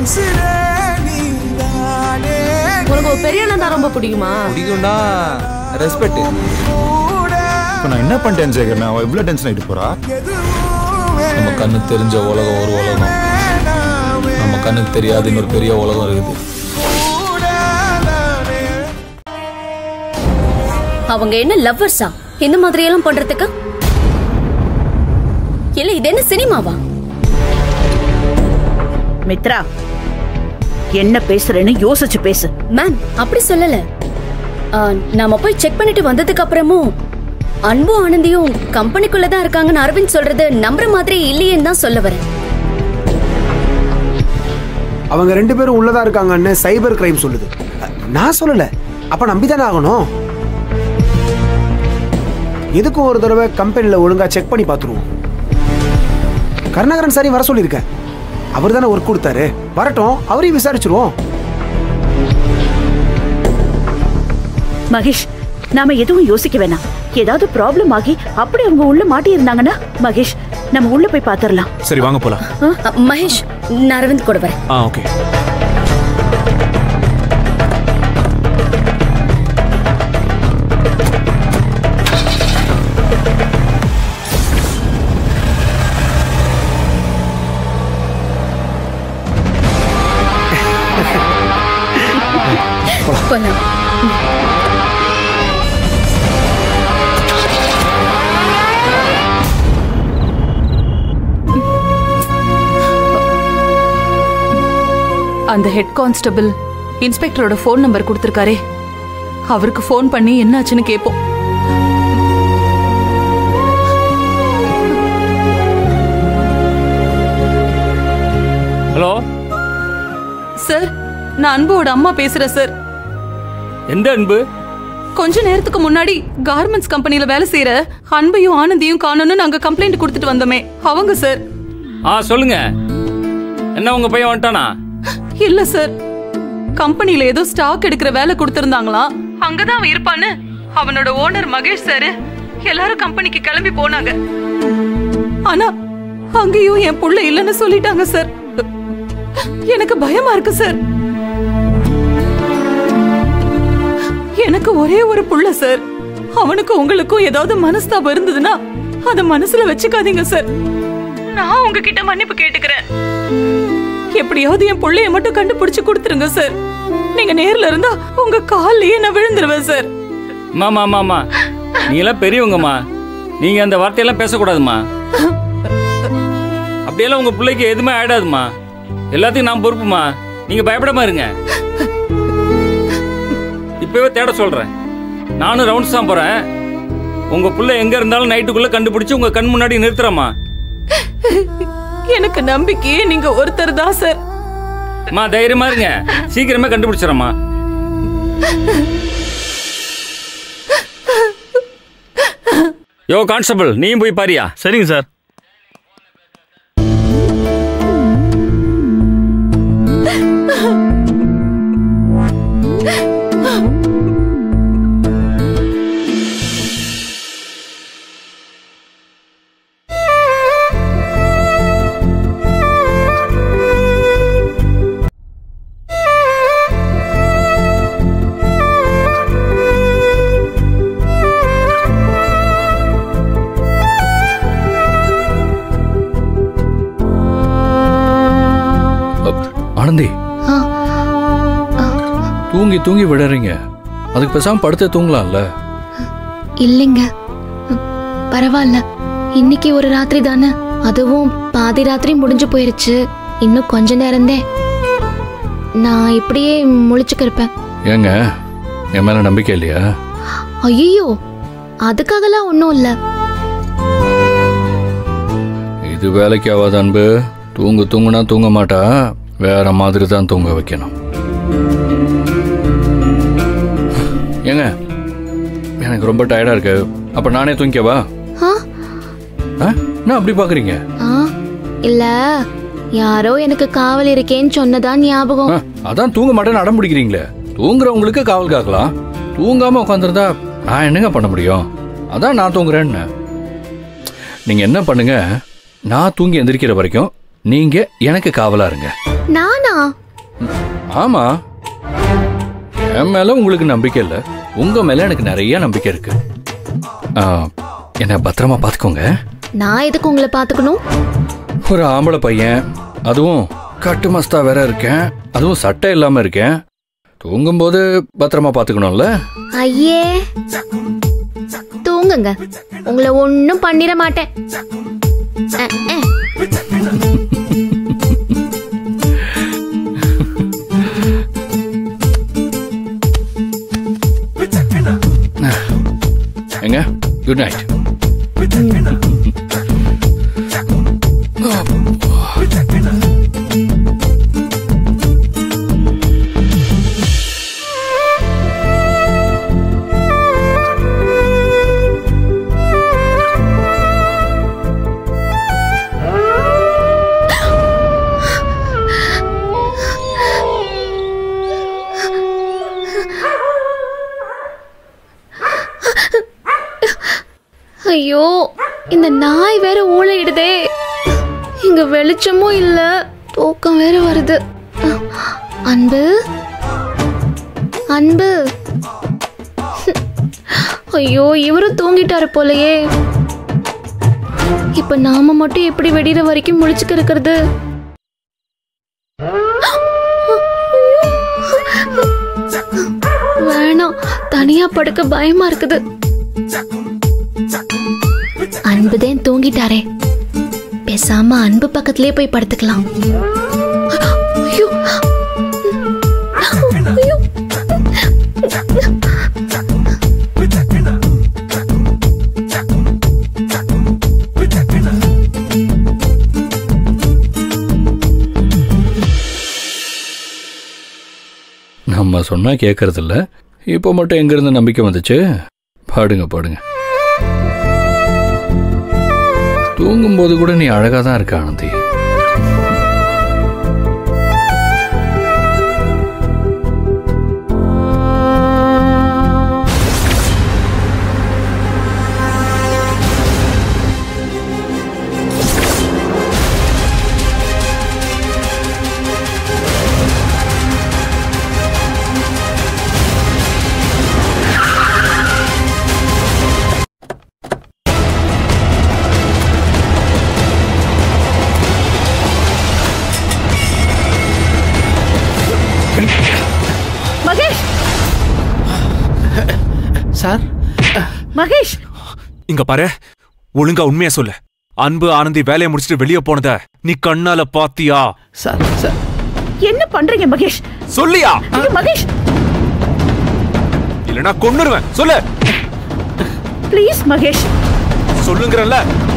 உனக்கு ஒரு பெரிய அண்ணன் தான் ரொம்ப பிடிக்குமா பிடிக்கும்னா ரெஸ்பெக்ட் இப்போ நான் என்ன பண்ணிட்டேன் சேகர் நான் இவ்வளோ டென்ஷன் ஆகிட்டு போறா நம்ம கண்ணுக்கு தெரிஞ்ச உலகம் ஒரு உலகம் நம்ம கண்ணுக்கு தெரியாத இன்னொரு பெரிய உலகம் இருக்குது அவங்க என்ன லவ்வர்ஸா இந்த மாதிரி எல்லாம் பண்றதுக்கு இல்ல இது என்ன சினிமாவா மித்ரா என்ன பேசுறேன்னு யோசிச்சு பேசு மேம் அப்படி சொல்லல ஆ, நாம போய் செக் பண்ணிட்டு வந்ததுக்கு அப்புறமும் அன்பு ஆனந்தியும் கம்பெனிக்குள்ள தான் இருக்காங்கன்னு அரவிந்த் சொல்றது நம்புற மாதிரி இல்லையேன்னு தான் சொல்ல வரேன் அவங்க ரெண்டு பேரும் உள்ளதா இருக்காங்கன்னு சைபர் கிரைம் சொல்லுது நான் சொல்லல அப்ப நம்பிதானே ஆகணும் எதுக்கும் ஒரு தடவை கம்பெனியில் ஒழுங்கா செக் பண்ணி பார்த்துருவோம் கருணாகரன் சாரி வர சொல்லியிருக்கேன் அவர் தானே ஒர்க் கொடுத்தாரு வரட்டும் அவரையும் விசாரிச்சிருவோம் மகேஷ் நாம எதுவும் யோசிக்க வேணாம் ஏதாவது ப்ராப்ளம் ஆகி அப்படி அவங்க உள்ள மாட்டி இருந்தாங்கன்னா மகேஷ் நம்ம உள்ள போய் பாத்திரலாம் சரி வாங்க போலாம் அ, மகேஷ் நான் அரவிந்த் கூட வரேன் ஆ ஓகே போலாம் அந்த ஹெட் கான்ஸ்டபிள் இன்ஸ்பெக்டரோட ஃபோன் நம்பர் கொடுத்துருக்காரே அவருக்கு ஃபோன் பண்ணி என்னாச்சுன்னு கேட்போம் ஹலோ சார் நான் அன்புவோட அம்மா பேசுறேன் சார் எந்த அன்பு கொஞ்ச நேரத்துக்கு முன்னாடி கார்மெண்ட்ஸ் கம்பெனில வேலை செய்யற அன்பையும் ஆனந்தியும் காணோம்னு நாங்க கம்ப்ளைண்ட் கொடுத்துட்டு வந்தோமே அவங்க சார் ஆ சொல்லுங்க என்ன உங்க பையன் வந்துட்டானா இல்ல சார் கம்பெனில ஏதோ ஸ்டாக் எடுக்கிற வேலை கொடுத்திருந்தாங்களாம் அங்கதான் அவன் இருப்பான்னு அவனோட ஓனர் மகேஷ் சார் எல்லாரும் கம்பெனிக்கு கிளம்பி போனாங்க ஆனா அங்கேயும் என் புள்ள இல்லைன்னு சொல்லிட்டாங்க சார் எனக்கு பயமா இருக்கு சார் எனக்கு ஒரே ஒரு புள்ள சார் அவனுக்கும் உங்களுக்கும் ஏதாவது மனஸ்தாபம் இருந்ததுன்னா அத மனசுல வச்சுக்காதீங்க சார் நான் உங்ககிட்ட மன்னிப்பு கேட்டுக்கிறேன் எப்படியாவது என் புள்ளைய மட்டும் கண்டுபிடிச்சு கொடுத்துருங்க சார் நீங்க நேர்ல இருந்தா உங்க கால்லயே நான் விழுந்துருவேன் சார் மாமா மாமா நீ எல்லாம் பெரியவங்கம்மா நீங்க அந்த வார்த்தையெல்லாம் பேசக்கூடாதுமா அப்படியெல்லாம் உங்க பிள்ளைக்கு எதுவுமே ஆயிடாதுமா எல்லாத்தையும் நான் பொறுப்புமா நீங்க பயப்படாம இருங்க இப்பவே தேட சொல்றேன் நானும் ரவுண்ட்ஸ் தான் போறேன் உங்க புள்ள எங்க இருந்தாலும் நைட்டுக்குள்ள கண்டுபிடிச்சு உங்க கண் முன்னாடி நிறுத்துறேம்மா எனக்கு நம்பிக்கையே நீங்க ஒருத்தர் தான் சார் அம்மா தைரியமா இருங்க சீக்கிரமே கண்டுபிடிச்சிடறேம்மா யோ கான்ஸ்டபிள் நீயும் போய் பாரியா சரிங்க சார் அப், ஆனந்தி தூங்கி தூங்கி விடுறீங்க அதுக்கு பேசாம படுத்தே தூங்கலாம்ல இல்லைங்க பரவாயில்ல இன்னைக்கு ஒரு ராத்திரி தானே அதுவும் பாதி ராத்திரி முடிஞ்சு போயிருச்சு இன்னும் கொஞ்ச நேரம்தே நான் இப்படியே முழிச்சுக்க இருப்பேன் ஏங்க என் மேல நம்பிக்கை இல்லையா ஐயோ அதுக்காகலாம் ஒன்றும் இல்லை இது வேலைக்கு ஆகாத அன்பு தூங்கு தூங்குனா தூங்க மாட்டா வேற மாதிரி தான் தூங்க வைக்கணும் ஏங்க எனக்கு ரொம்ப டயர்டா இருக்கு அப்ப நானே தூங்கிக்கவா ஆ ஆ? என்ன அப்படி பாக்குறீங்க ஆ இல்ல யாரோ எனக்கு காவல் இருக்கேன்னு சொன்னதான் ஞாபகம் ஆ, அதான் தூங்க மாட்டேன்னு அடம் பிடிக்கிறீங்களே தூங்குறவங்களுக்கு காவல் காக்கலாம் தூங்காம உட்காந்துருந்தா நான் என்னங்க பண்ண முடியும் அதான் நான் தூங்குறேன்னு நீங்க என்ன பண்ணுங்க நான் தூங்கி எந்திரிக்கிற வரைக்கும் நீங்க எனக்கு காவலா இருங்க நானா ஆமா என் மேல உங்களுக்கு நம்பிக்கை இல்லை உங்க மேல எனக்கு நிறைய நம்பிக்கை இருக்கு ஆ, என்னை பத்திரமா பார்த்துக்கோங்க நான் எதுக்கு உங்களை பாத்துக்கணும் ஒரு ஆம்பளை பையன் அதுவும் கட்டு மஸ்தா வேற இருக்கேன் அதுவும் சட்டை இல்லாம இருக்கேன் தூங்கும்போது பத்திரமா பார்த்துக்கணும்ல ஐயே தூங்குங்க உங்களை ஒன்னும் பண்ணிட மாட்டேன் அஹ், அஹ். எங்க குட் நைட் ஐயோ இந்த நாய் வேற ஊழையிடுதே இங்க வெளிச்சமும் இல்ல தூக்கம் வேற வருது அன்பு அன்பு ஐயோ இவரும் தூங்கிட்டாரு போலயே இப்ப நாம மட்டும் எப்படி வெடிற வரைக்கும் முழிச்சுக்க இருக்கிறது வேணாம் தனியா படுக்க பயமா இருக்குது அன்புதான் தூங்கிட்டாரே பேசாம அன்பு பக்கத்திலே போய் படுத்துக்கலாம் ஐயோ. ஐயோ. நம்ம சொன்னா கேட்கறது இல்ல இப்போ மட்டும் எங்க இருந்து நம்பிக்கை வந்துச்சு பாடுங்க பாடுங்க தூங்கும்போது கூட நீ அழகா தான் இருக்க ஆனந்தி மகேஷ் சார் மகேஷ் இங்க பாரு ஒழுங்கா உண்மையா சொல்லு அன்பு ஆனந்தி வேலையை முடிச்சிட்டு வெளியே போனத நீ கண்ணால பாத்தியா சார் சார் என்ன பண்றீங்க மகேஷ் சொல்லியா ஐயோ, மகேஷ் இல்லனா கொன்னுருவேன் சொல்லு ப்ளீஸ் மகேஷ் சொல்லுங்கறல்ல